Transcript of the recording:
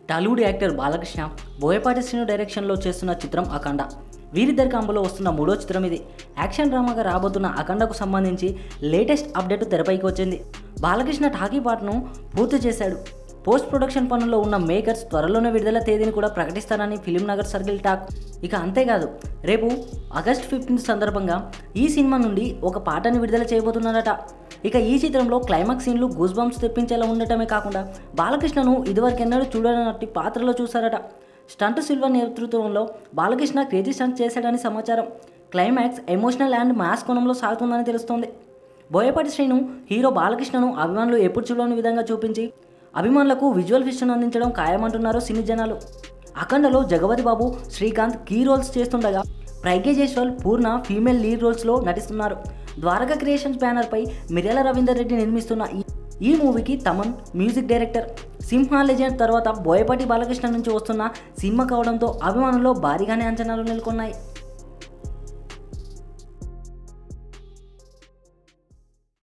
Tollywood actor Balakrishna Boyapati Srinu డైరెక్షన్లో చేస్తున్న చిత్రం అఖండ వీరిద్దరి కాంబోలో వస్తున్న మూడో చిత్రం ఇది యాక్షన్ డ్రామాగా రాబోతున్న అఖండకు సంబంధించి లేటెస్ట్ అప్డేట్ తెరపైకి వచ్చింది బాలకృష్ణ టాకీ పాటను పూర్తి చేశాడు పోస్ట్ ప్రొడక్షన్ పనుల్లో ఉన్న మేకర్స్ త్వరలోనే విడుదల తేదీని కూడా ప్రకటిస్తారని ఫిలిం నగర్ సర్కిల్ టాక్ ఇక అంతేకాదు రేపు ఆగస్ట్ ఫిఫ్టీన్త్ సందర్భంగా ఈ సినిమా నుండి ఒక పాటని విడుదల చేయబోతున్నారట ఇక ఈ చిత్రంలో క్లైమాక్స్ సీన్లు గూస్ బంప్స్ తెప్పించేలా ఉండటమే కాకుండా బాలకృష్ణను ఇదివరకెన్నడూ చూడనట్టి పాత్రలో చూశారట స్టంట్ సిల్వర్ నేతృత్వంలో బాలకృష్ణ క్రేజీ స్టంట్ చేశాడని సమాచారం క్లైమాక్స్ ఎమోషనల్ అండ్ మాస్ కోణంలో సాగుతుందని తెలుస్తోంది బోయపాటి శ్రీను హీరో బాలకృష్ణను అభిమానులు ఎప్పుడు చూడని విధంగా చూపించి అభిమానులకు విజువల్ ఫిక్షన్ అందించడం ఖాయమంటున్నారు సినీ జనాలు అఖండలో జగపతి బాబు శ్రీకాంత్ కీ రోల్స్ చేస్తుండగా ప్రైకేజేశ్వర్ పూర్ణ ఫీమేల్ లీడ్ రోల్స్లో నటిస్తున్నారు ద్వారకా క్రియేషన్స్ బ్యానర్పై మిర్యాల రవీందర్ రెడ్డి నిర్మిస్తున్న ఈ ఈ మూవీకి Thaman music director Simha Legend తర్వాత బోయపాటి బాలకృష్ణ నుంచి వస్తున్న సినిమా కావడంతో అభిమానుల్లో భారీగానే అంచనాలు నెలకొన్నాయి